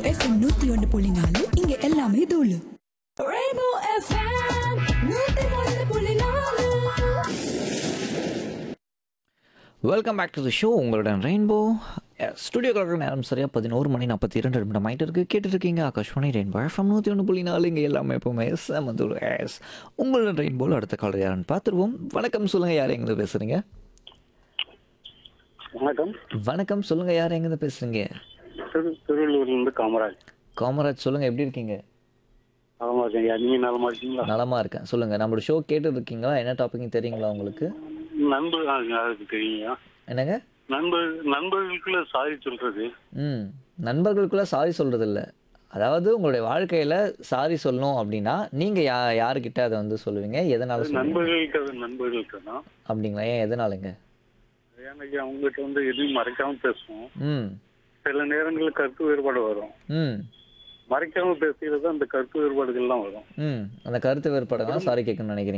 FM நூத்தி ஒன்று புள்ளி நாலு இங்க எல்லாமே தூளு ரெயின்போ எஃப்எம் நூத்தி ஒன்று புள்ளி நாலு welcome back to the show உங்களுடன் ரெயின்போ ஸ்டுடியோ கலர் நேரம் சரியாக பதினோரு மணி நாற்பத்தி இரண்டு நிமிடம் ஆகிட்டு இருக்கு கேட்டுட்டு இருக்கீங்க ஆகாஷ்வாணி ரெயின்போ எஃப்எம் நூற்றி ஒன்று புள்ளி நாலு இங்கே எல்லாமே எப்போவுமே செமந்தூர் எஸ் உங்களுடன் ரெயின்போல் அடுத்த காலர் யாருன்னு பார்த்துருவோம் வணக்கம் சொல்லுங்கள் யார் எங்கேருந்து பேசுகிறீங்க வணக்கம் வணக்கம் சொல்லுங்கள் யார் எங்கேருந்து பேசுகிறீங்க திரு திருவள்ளூர்லேருந்து காமராஜ் காமராஜ் சொல்லுங்கள் எப்படி இருக்கீங்க நலமா இருக்கீங்க நீங்க நலமா இருக்கீங்களா நலமாக இருக்கேன் சொல்லுங்கள் நம்மளோட ஷோ கேட்டு இருக்கீங்களா என்ன டாபிக்னு தெரியுங்களா உங்களுக்கு நண்பர் ஆ, அதுக்கு தெரியுங்க என்னங்க நண்பர் நண்பர்களுக்குள்ள சாரி சொல்றது ம் நண்பர்களுக்குள்ள சாரி சொல்கிறது இல்லை அதாவது உங்களுடைய வாழ்க்கையில் சாரி சொல்லணும் அப்படின்னா நீங்கள் யா யாருக்கிட்ட அதை வந்து சொல்லுவீங்க எதனால சொல்லுவீங்க நண்பர்களுக்கு அது நண்பர்களுக்கு தான் அப்படிங்களா ஏன் எதனாலங்க எனக்கு அவங்ககிட்ட வந்து எதுவும் மறைக்காம பேசுவோம் ம் சில நேரங்களில் கருத்து வேறுபாடு வரும் ம் மறைக்காம பேசுகிறது அந்த கருத்து வேறுபாடுகள்லாம் வரும் ம் அந்த கருத்து வேறுபாடு தான் சாரி கேட்கணும்னு நினைக்கிறீங்க